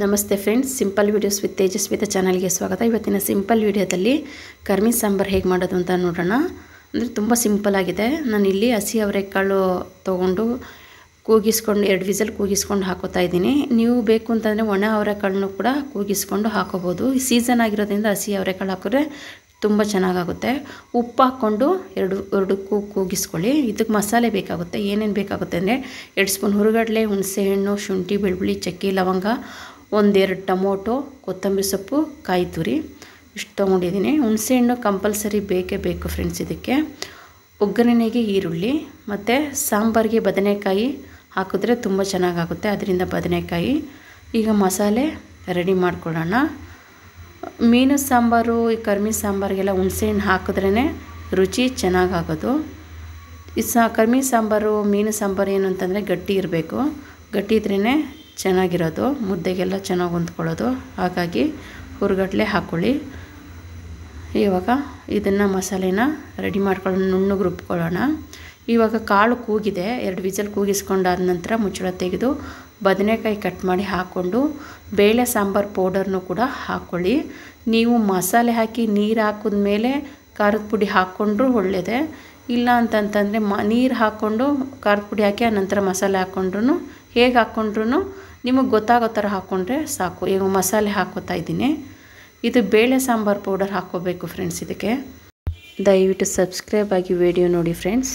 ನಮಸ್ತೆ friends simple videos with Tejaswita ಚಾನಲ್ಗೆ ಸ್ವಾಗತ ಇವತ್ತಿನ ಸಿಂಪಲ್ ವೀಡಿಯೋದಲ್ಲಿ ಕರ್ಮಿ ಸಾಂಬಾರು ಹೇಗೆ ಮಾಡೋದು ಅಂತ ನೋಡೋಣ ಅಂದರೆ ತುಂಬ ಸಿಂಪಲ್ ಆಗಿದೆ ನಾನು ಇಲ್ಲಿ ಹಸಿ ಅವರೆಕಾಳು ತೊಗೊಂಡು ಕೂಗಿಸ್ಕೊಂಡು ಎರಡು ವಿಸಲ್ ಕೂಗಿಸ್ಕೊಂಡು ಹಾಕೋತಾ ಇದ್ದೀನಿ ನೀವು ಬೇಕು ಅಂತಂದರೆ ಒಣ ಅವರೆಕಾಳನ್ನು ಕೂಡ ಕೂಗಿಸ್ಕೊಂಡು ಹಾಕೋಬೋದು ಈ ಸೀಸನ್ ಆಗಿರೋದ್ರಿಂದ ಹಸಿ ಅವರೆಕಾಳು ಹಾಕಿದ್ರೆ ತುಂಬ ಚೆನ್ನಾಗಾಗುತ್ತೆ ಉಪ್ಪು ಹಾಕ್ಕೊಂಡು ಎರಡು ಎರಡಕ್ಕೂ ಕೂಗಿಸ್ಕೊಳ್ಳಿ ಇದಕ್ಕೆ ಮಸಾಲೆ ಬೇಕಾಗುತ್ತೆ ಏನೇನು ಬೇಕಾಗುತ್ತೆ ಅಂದರೆ ಎರಡು ಸ್ಪೂನ್ ಹುರುಗಡಲೆ ಹುಣಸೆಹಣ್ಣು ಶುಂಠಿ ಬೆಳ್ಳುಳ್ಳಿ ಚಕ್ಕೆ ಲವಂಗ ಒಂದೆರಡು ಟೊಮೊಟೊ ಕೊತ್ತಂಬರಿ ಸೊಪ್ಪು ಕಾಯಿ ತುರಿ ಇಷ್ಟು ತೊಗೊಂಡಿದ್ದೀನಿ ಹುಣಸೆಹಣ್ಣು ಕಂಪಲ್ಸರಿ ಬೇಕೇ ಬೇಕು ಫ್ರೆಂಡ್ಸ್ ಇದಕ್ಕೆ ಒಗ್ಗರಣೆಗೆ ಈರುಳ್ಳಿ ಮತ್ತು ಸಾಂಬಾರಿಗೆ ಬದನೆಕಾಯಿ ಹಾಕಿದ್ರೆ ತುಂಬ ಚೆನ್ನಾಗಾಗುತ್ತೆ ಅದರಿಂದ ಬದನೆಕಾಯಿ ಈಗ ಮಸಾಲೆ ರೆಡಿ ಮಾಡ್ಕೊಳ್ಳೋಣ ಮೀನು ಸಾಂಬಾರು ಈ ಕರ್ಮಿ ಸಾಂಬಾರಿಗೆಲ್ಲ ಹುಣಸೆಹಣ್ಣು ಹಾಕಿದ್ರೇ ರುಚಿ ಚೆನ್ನಾಗಾಗೋದು ಈ ಸಾ ಕರ್ಮಿ ಸಾಂಬಾರು ಮೀನು ಸಾಂಬಾರು ಏನು ಅಂತಂದರೆ ಗಟ್ಟಿ ಇರಬೇಕು ಗಟ್ಟಿ ಇದ್ರೇ ಚೆನ್ನಾಗಿರೋದು ಮುದ್ದೆಗೆಲ್ಲ ಚೆನ್ನಾಗಿ ಹೊಂದ್ಕೊಳ್ಳೋದು ಹಾಗಾಗಿ ಹುರುಗಡ್ಲೆ ಹಾಕ್ಕೊಳ್ಳಿ ಇವಾಗ ಇದನ್ನು ಮಸಾಲೆನ ರೆಡಿ ಮಾಡ್ಕೊಳ್ಳೋಣ ನುಣ್ಣಗೆ ರುಬ್ಕೊಳ್ಳೋಣ ಇವಾಗ ಕಾಳು ಕೂಗಿದೆ ಎರಡು ವಿಸಲ್ ಕೂಗಿಸ್ಕೊಂಡಾದ ನಂತರ ಮುಚ್ಚಳ ತೆಗೆದು ಬದನೆಕಾಯಿ ಕಟ್ ಮಾಡಿ ಹಾಕ್ಕೊಂಡು ಬೇಳೆ ಸಾಂಬಾರು ಪೌಡರ್ನು ಕೂಡ ಹಾಕ್ಕೊಳ್ಳಿ ನೀವು ಮಸಾಲೆ ಹಾಕಿ ನೀರು ಹಾಕಿದ್ಮೇಲೆ ಖಾರದ ಪುಡಿ ಹಾಕ್ಕೊಂಡ್ರೂ ಒಳ್ಳೆಯದೇ ಇಲ್ಲ ಅಂತಂತಂದರೆ ಮ ನೀರು ಹಾಕ್ಕೊಂಡು ಖಾರದ ಪುಡಿ ಹಾಕಿ ಆ ನಂತರ ಮಸಾಲೆ ಹಾಕ್ಕೊಂಡ್ರು ಹೇಗೆ ಹಾಕ್ಕೊಂಡ್ರು ನಿಮಗೆ ಗೊತ್ತಾಗೋ ಥರ ಹಾಕ್ಕೊಂಡ್ರೆ ಸಾಕು ಈಗ ಮಸಾಲೆ ಹಾಕೋತಾ ಇದ್ದೀನಿ ಇದು ಬೇಳೆ ಸಾಂಬಾರು ಪೌಡರ್ ಹಾಕ್ಕೋಬೇಕು ಫ್ರೆಂಡ್ಸ್ ಇದಕ್ಕೆ ದಯವಿಟ್ಟು ಸಬ್ಸ್ಕ್ರೈಬ್ ಆಗಿ ವಿಡಿಯೋ ನೋಡಿ ಫ್ರೆಂಡ್ಸ್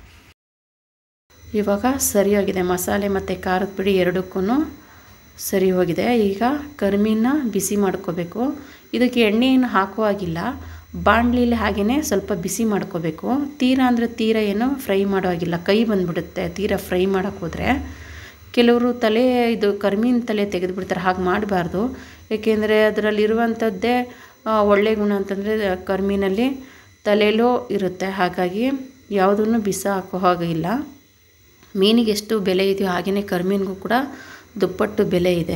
ಇವಾಗ ಸರಿ ಹೋಗಿದೆ ಮಸಾಲೆ ಮತ್ತು ಖಾರದ ಪುಡಿ ಎರಡಕ್ಕೂ ಸರಿ ಹೋಗಿದೆ ಈಗ ಕರ್ಮೀನ ಬಿಸಿ ಮಾಡ್ಕೋಬೇಕು ಇದಕ್ಕೆ ಎಣ್ಣೆಯನ್ನು ಹಾಕೋ ಹಾಗಿಲ್ಲ ಬಾಣಲಿಲಿ ಹಾಗೆಯೇ ಸ್ವಲ್ಪ ಬಿಸಿ ಮಾಡ್ಕೋಬೇಕು ತೀರಾ ಅಂದರೆ ತೀರಾ ಏನು ಫ್ರೈ ಮಾಡೋ ಹಾಗಿಲ್ಲ ಕೈ ಬಂದುಬಿಡುತ್ತೆ ತೀರಾ ಫ್ರೈ ಮಾಡೋಕ್ಕೆ ಹೋದರೆ ಕೆಲವರು ತಲೆ ಇದು ಕರ್ಮೀನ ತಲೆ ತೆಗೆದುಬಿಡ್ತಾರೆ ಹಾಗೆ ಮಾಡಬಾರ್ದು ಏಕೆಂದರೆ ಅದರಲ್ಲಿರುವಂಥದ್ದೇ ಒಳ್ಳೆ ಗುಣ ಅಂತಂದರೆ ಕರ್ಮೀನಲ್ಲಿ ತಲೆಯಲ್ಲೂ ಇರುತ್ತೆ ಹಾಗಾಗಿ ಯಾವುದನ್ನು ಬಿಸ ಹಾಕೋ ಹಾಗಿಲ್ಲ ಮೀನಿಗೆ ಎಷ್ಟು ಬೆಲೆ ಇದೆಯೋ ಹಾಗೆಯೇ ಕರ್ಮೀನಿಗೂ ಕೂಡ ದುಪ್ಪಟ್ಟು ಬೆಲೆ ಇದೆ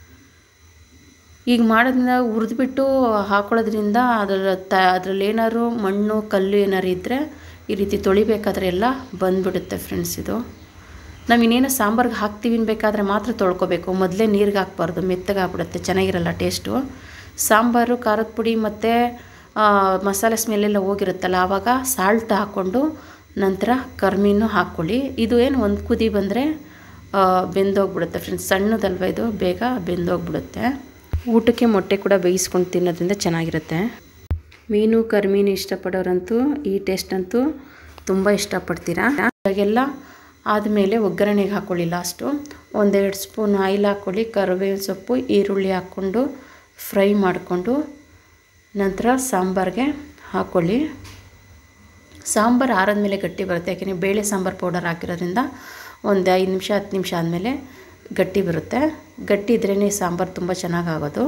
ಈಗ ಮಾಡೋದ್ರಿಂದ ಹುರಿದ್ಬಿಟ್ಟು ಹಾಕೊಳ್ಳೋದ್ರಿಂದ ಅದರ ತ ಅದರಲ್ಲಿ ಏನಾದ್ರು ಮಣ್ಣು ಕಲ್ಲು ಏನಾರು ಇದ್ದರೆ ಈ ರೀತಿ ತೊಳಿಬೇಕಾದ್ರೆ ಎಲ್ಲ ಬಂದುಬಿಡುತ್ತೆ ಫ್ರೆಂಡ್ಸ್ ಇದು ನಾವು ಇನ್ನೇನು ಸಾಂಬಾರ್ಗೆ ಹಾಕ್ತೀವಿ ಬೇಕಾದರೆ ಮಾತ್ರ ತೊಳ್ಕೊಬೇಕು ಮೊದಲೇ ನೀರಿಗೆ ಹಾಕ್ಬಾರ್ದು ಮೆತ್ತಗೆ ಆಗ್ಬಿಡುತ್ತೆ ಚೆನ್ನಾಗಿರಲ್ಲ ಟೇಸ್ಟು ಸಾಂಬಾರು ಖಾರದ ಪುಡಿ ಮತ್ತು ಮಸಾಲೆ ಸ್ಮೆಲ್ಲೆಲ್ಲ ಹೋಗಿರುತ್ತಲ್ಲ ಆವಾಗ ಸಾಲ್ಟ್ ಹಾಕ್ಕೊಂಡು ನಂತರ ಕರ್ಮೀನು ಹಾಕ್ಕೊಳ್ಳಿ ಇದು ಏನು ಒಂದು ಕುದಿ ಬಂದರೆ ಬೆಂದೋಗ್ಬಿಡುತ್ತೆ ಫ್ರೆಂಡ್ಸ್ ಸಣ್ಣದಲ್ವ ಇದು ಬೇಗ ಬೆಂದೋಗ್ಬಿಡುತ್ತೆ ಊಟಕ್ಕೆ ಮೊಟ್ಟೆ ಕೂಡ ಬೇಯಿಸ್ಕೊಂಡು ತಿನ್ನೋದ್ರಿಂದ ಚೆನ್ನಾಗಿರುತ್ತೆ ಮೀನು ಕರ್ಮೀನು ಇಷ್ಟಪಡೋರಂತೂ ಈ ಟೇಸ್ಟ್ ಅಂತೂ ತುಂಬ ಇಷ್ಟಪಡ್ತೀರಾ ಇವಾಗೆಲ್ಲ ಆದಮೇಲೆ ಒಗ್ಗರಣೆಗೆ ಹಾಕ್ಕೊಳ್ಳಿ ಲಾಸ್ಟು ಒಂದೆರಡು ಸ್ಪೂನ್ ಆಯಿಲ್ ಹಾಕ್ಕೊಳ್ಳಿ ಕರಿಬೇವಿನ ಸೊಪ್ಪು ಈರುಳ್ಳಿ ಹಾಕ್ಕೊಂಡು ಫ್ರೈ ಮಾಡಿಕೊಂಡು ನಂತರ ಸಾಂಬಾರಿಗೆ ಹಾಕ್ಕೊಳ್ಳಿ ಸಾಂಬಾರು ಆರಾದ್ಮೇಲೆ ಗಟ್ಟಿ ಬರುತ್ತೆ ಯಾಕೆಂದರೆ ಬೇಳೆ ಸಾಂಬಾರು ಪೌಡರ್ ಹಾಕಿರೋದ್ರಿಂದ ಒಂದು ಐದು ನಿಮಿಷ ಹತ್ತು ನಿಮಿಷ ಆದಮೇಲೆ ಗಟ್ಟಿ ಬರುತ್ತೆ ಗಟ್ಟಿ ಇದ್ರೇ ಸಾಂಬಾರು ತುಂಬ ಚೆನ್ನಾಗಾಗೋದು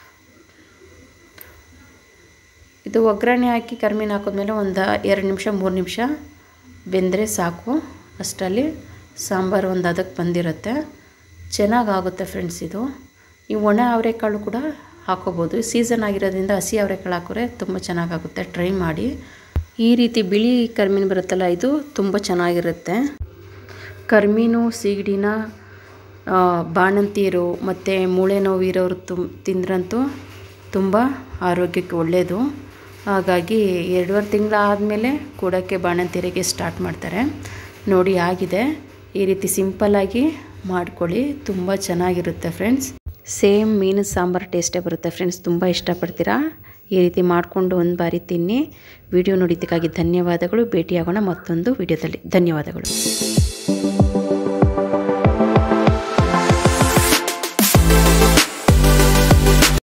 ಇದು ಒಗ್ಗರಣೆ ಹಾಕಿ ಕರ್ಮೀನು ಹಾಕಿದ್ಮೇಲೆ ಒಂದು ಎರಡು ನಿಮಿಷ ಮೂರು ನಿಮಿಷ ಬೆಂದರೆ ಸಾಕು ಅಷ್ಟರಲ್ಲಿ ಸಾಂಬಾರು ಒಂದು ಅದಕ್ಕೆ ಬಂದಿರುತ್ತೆ ಚೆನ್ನಾಗಾಗುತ್ತೆ ಫ್ರೆಂಡ್ಸ್ ಇದು ಈ ಒಣ ಅವರೆಕಾಳು ಕೂಡ ಹಾಕೋಬೋದು ಸೀಸನ್ ಆಗಿರೋದ್ರಿಂದ ಹಸಿ ಅವರೆಕಾಳು ಹಾಕಿದ್ರೆ ತುಂಬ ಚೆನ್ನಾಗಾಗುತ್ತೆ ಟ್ರೈ ಮಾಡಿ ಈ ರೀತಿ ಬಿಳಿ ಕರ್ಮೀನು ಬರುತ್ತಲ್ಲ ಇದು ತುಂಬ ಚೆನ್ನಾಗಿರುತ್ತೆ ಕರ್ಮೀನು ಸೀಗಡಿನ ಬಾಣಂತಿಯರು ಮತ್ತು ಮೂಳೆ ನೋವು ಇರೋರು ತುಮ್ ತಿಂದ್ರಂತೂ ತುಂಬ ಆರೋಗ್ಯಕ್ಕೆ ಒಳ್ಳೆಯದು ಹಾಗಾಗಿ ಎರಡೂವರೆ ತಿಂಗಳು ಆದಮೇಲೆ ಕೊಡೋಕ್ಕೆ ಬಾಣಂತಿಯರಿಗೆ ಸ್ಟಾರ್ಟ್ ಮಾಡ್ತಾರೆ ನೋಡಿ ಆಗಿದೆ ಈ ರೀತಿ ಸಿಂಪಲ್ಲಾಗಿ ಮಾಡ್ಕೊಳ್ಳಿ ತುಂಬ ಚೆನ್ನಾಗಿರುತ್ತೆ ಫ್ರೆಂಡ್ಸ್ ಸೇಮ್ ಮೀನು ಸಾಂಬಾರು ಟೇಸ್ಟೇ ಬರುತ್ತೆ ಫ್ರೆಂಡ್ಸ್ ತುಂಬ ಇಷ್ಟಪಡ್ತೀರಾ ಈ ರೀತಿ ಮಾಡಿಕೊಂಡು ಒಂದು ಬಾರಿ ತಿನ್ನಿ ವಿಡಿಯೋ ನೋಡಿದ್ದಕ್ಕಾಗಿ ಧನ್ಯವಾದಗಳು ಭೇಟಿಯಾಗೋಣ ಮತ್ತೊಂದು ವಿಡಿಯೋದಲ್ಲಿ ಧನ್ಯವಾದಗಳು